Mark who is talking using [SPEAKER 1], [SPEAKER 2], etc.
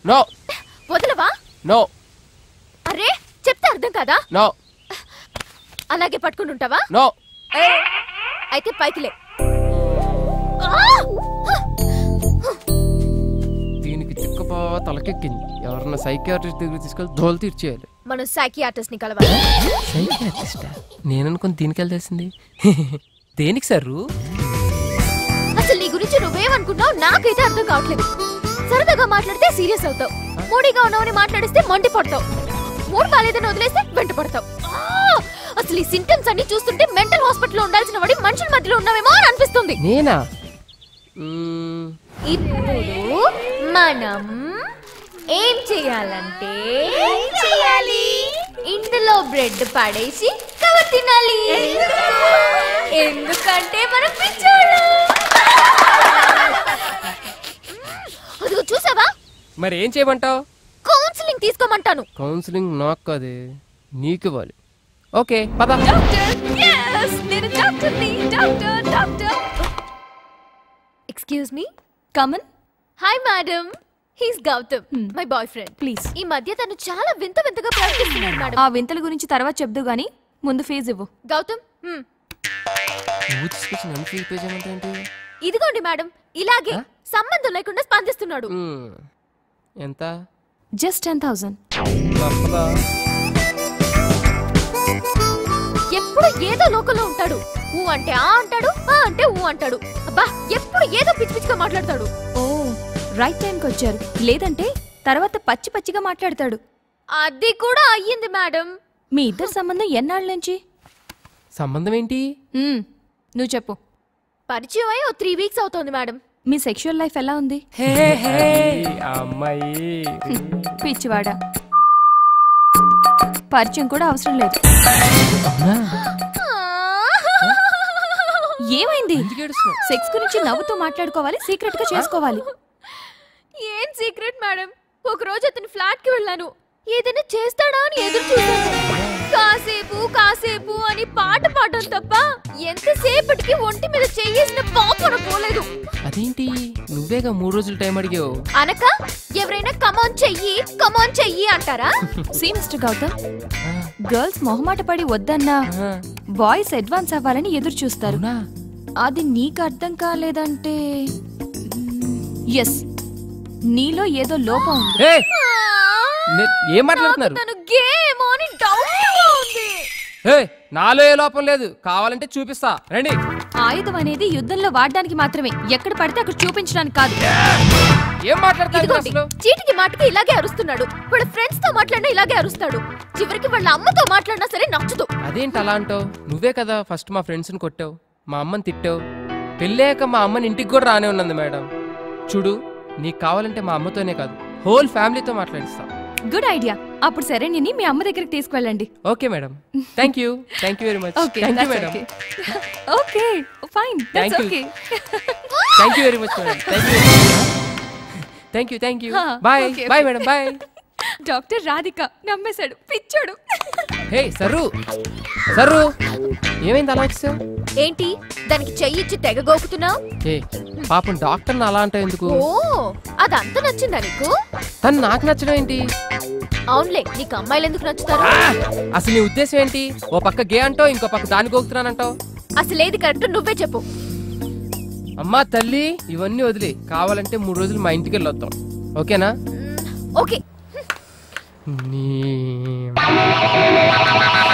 [SPEAKER 1] No
[SPEAKER 2] వదలవా
[SPEAKER 1] no
[SPEAKER 2] అరే చెప్తే అర్థం కదా
[SPEAKER 1] నో
[SPEAKER 2] అలాగే పట్టుకుని ఉంటావా
[SPEAKER 1] నో
[SPEAKER 2] ఏ, అయితే పైకిలే ఆ!
[SPEAKER 1] దీనికి తిక్కపా తలకెక్కింది ఎవరన్నా సైకియాట్రిస్ట్ దగ్గర తీసుకెళ్ళి దోలు తీర్చేయాలి
[SPEAKER 2] మనం సైకియాట్రిస్ట్ ని కలవాలి
[SPEAKER 1] సైకియాట్రిస్టా నేను అనుకుని దీనికి వెళ్ళేసింది దేనికి సారు
[SPEAKER 2] అసలు నీ గురించి నువ్వేమనుకున్నావు నాకైతే అర్థం కావట్లేదు సరదాగా మాట్లాడితే సీరియస్ అవుతావు మూడీగా ఉన్నావని మాట్లాడిస్తే మండి పడతావు మూడు బాలేదని వదిలేస్తే వెంట పడతావు ఆ! అసలు ఈ సింటమ్స్ అన్ని చూస్తుంటే మెంటల్ హాస్పిటల్లో ఉండాల్సిన వాడి మనుషుల మధ్యలో ఉన్నావేమో అని అనిపిస్తుంది
[SPEAKER 1] నేనా మ్మ్,
[SPEAKER 2] ఇప్పుడు మనం ఏం చేయాలంటే ఏం చేయాలి ఇందులో బ్రెడ్ పడేసి కవర్ తినాలి ఎందుకంటే మనం పిచ్చోళ్ళు అదిగో చూసావా
[SPEAKER 1] మరి ఏం చేయమంటావు
[SPEAKER 2] కౌన్సిలింగ్ తీసుకోమంటాను
[SPEAKER 1] కౌన్సిలింగ్ నాకు కాదే నీకు ఇవ్వాలి ఓకే పద
[SPEAKER 2] నేను డాక్టర్ని doctor doctor excuse me
[SPEAKER 3] come on
[SPEAKER 2] hi madam he's Gautam my boyfriend
[SPEAKER 3] please
[SPEAKER 2] ఈ మధ్య తను చాలా వింత వింతగా ప్రవర్తిస్తున్నాడు మేడం
[SPEAKER 3] ఆ వింతల గురించి తర్వాత చెప్దు గాని ముందు ఫీజు ఇవ్వు
[SPEAKER 2] గౌతమ్ హ్మ్.
[SPEAKER 1] నువ్వు తీసుకొచ్చి నన్ను ఫీల్ పే చేయమంటే
[SPEAKER 2] ఇదిగోండి మేడం ఇలాగే సంబంధం లేకుండా స్పందిస్తున్నాడు
[SPEAKER 1] ఎంత
[SPEAKER 3] జస్ట్ టెన్ థౌసండ్
[SPEAKER 1] తప్పదా
[SPEAKER 2] ఎప్పుడు ఏదో లోకంలో ఉంటాడు ఊ అంటే ఆ అంటాడు ఆ అంటే ఊ అంటాడు అబ్బా ఎప్పుడు ఏదో పిచ్చి పిచ్చిగా మాట్లాడతాడు
[SPEAKER 3] ఓ రైట్ టైంకి వచ్చారు లేదంటే తర్వాత పచ్చి పచ్చిగా మాట్లాడతాడు
[SPEAKER 2] అది కూడా అయ్యింది మేడం
[SPEAKER 3] మీ ఇద్దరు సంబంధం ఎన్నాళ్ళ నుంచి
[SPEAKER 1] సంబంధం ఏంటి
[SPEAKER 3] మ్మ్, నువ్వు చెప్పు
[SPEAKER 2] పరిచయం అయి ఓ త్రీ వీక్స్ అవుతోంది మేడం
[SPEAKER 3] మీ సెక్షువల్ లైఫ్ ఎలా ఉంది
[SPEAKER 1] ఈ అమ్మాయి
[SPEAKER 3] పిచ్చివాడా పరిచయం కూడా అవసరం లేదు
[SPEAKER 1] అవునా
[SPEAKER 3] ఏమైంది
[SPEAKER 1] ఎందుకు ఏడుస్తున్నావ్?
[SPEAKER 3] సెక్స్ గురించి నవ్వుతూ మాట్లాడుకోవాలి సీక్రెట్ గా చేసుకోవాలి
[SPEAKER 2] ఏం సీక్రెట్ మేడం ఒక రోజు అతని ఫ్లాట్ కి వెళ్ళాను ఏదైనా చేస్తాడా అని ఎదురు చూశాను కాసేపు కాసేపు అని పాట పాడడం తప్ప ఎంతసేపటికి ఒంటి మీద చెయ్యేసిన పాపన పోలేదు
[SPEAKER 1] అదేంటి నువ్వేగా మూడు రోజులు టైం అడిగావు
[SPEAKER 2] అనక ఎవరైనా కమాన్ చెయ్యి కమాన్ చెయ్యి అంటారా
[SPEAKER 3] సీ మిస్టర్ గౌతమ్ గర్ల్స్ మొహమాట పడి వద్దన్నా బాయ్స్ అడ్వాన్స్ అవ్వాలని ఎదురు చూస్తారు
[SPEAKER 1] అవునా
[SPEAKER 3] అది నీకు అర్థం కాలేదంటే ఎస్ నీలో ఏదో లోపం ఉంది
[SPEAKER 1] ఏయ్! నే- ఏం మాట్లాడుతున్నారు
[SPEAKER 2] తను గేమ్ అని డౌట్ ఉంది
[SPEAKER 1] ఏయ్, నాలో ఏ లోపం లేదు కావాలంటే చూపిస్తా రండి
[SPEAKER 3] ఆయుధం అనేది యుద్ధంలో వాడడానికి మాత్రమే ఎక్కడ పడితే అక్కడ చూపించడానికి కాదు
[SPEAKER 1] ఏం మాట్లాడతారు
[SPEAKER 2] ఇదిగోండి
[SPEAKER 1] అసలు
[SPEAKER 2] చీటికి మాటికి ఇలాగే అరుస్తున్నాడు వాళ్ళ ఫ్రెండ్స్ తో మాట్లాడినా ఇలాగే అరుస్తాడు చివరికి వాళ్ళ అమ్మతో మాట్లాడినా సరే నచ్చదు
[SPEAKER 1] అదేంటి అలా అంటావు నువ్వే కదా ఫస్ట్ మా ఫ్రెండ్స్ని కొట్టావు మా అమ్మని తిట్టావు పెళ్ళాక మా అమ్మని ఇంటికి కూడా రానే ఉన్నది మేడం చూడు నీకు కావాలంటే మా అమ్మతోనే కాదు హోల్ ఫ్యామిలీతో మాట్లాడిస్తా
[SPEAKER 3] గుడ్ ఐడియా అప్పుడు సరే నేను మీ అమ్మ దగ్గరికి తీసుకువెళ్ళండి
[SPEAKER 1] okay madam thank you thank you very much
[SPEAKER 3] okay
[SPEAKER 1] thank you madam
[SPEAKER 3] okay fine
[SPEAKER 1] Thank you.
[SPEAKER 3] Okay
[SPEAKER 1] thank you very much madam thank you thank you thank you
[SPEAKER 3] Huh,
[SPEAKER 1] bye
[SPEAKER 3] okay,
[SPEAKER 1] bye
[SPEAKER 3] okay.
[SPEAKER 1] Madam bye
[SPEAKER 3] doctor Radhika నమ్మేశాడు పిచ్చాడు
[SPEAKER 1] hey సర్రు సర్రు ఏమైంది అలా వచ్చావు
[SPEAKER 2] ఏంటి దానికి చెయ్యి ఇచ్చి తెగ గోకుతున్నావు
[SPEAKER 1] ఏ పాపం డాక్టర్ని అలా అంటావు ఎందుకు
[SPEAKER 2] ఓ అదంతా నచ్చిందా నీకు
[SPEAKER 1] తను నాకు నచ్చడం ఏంటి
[SPEAKER 2] అవునులే నీకు అమ్మాయిలు ఎందుకు నచ్చుతారు
[SPEAKER 1] ఆ! అసలు నీ ఉద్దేశం ఏంటి ఓ పక్క గే అంటావు ఇంకో పక్క దాన్ని గోకుతున్నానంటావు
[SPEAKER 2] అసలు ఏది కరెక్ట్ నువ్వే చెప్పు
[SPEAKER 1] అమ్మా తల్లి ఇవన్నీ వదిలి కావాలంటే మూడు రోజులు మా ఇంటికి వెళ్ళొద్దాం ఓకేనా
[SPEAKER 2] మ్మ్, ఓకే
[SPEAKER 1] నీ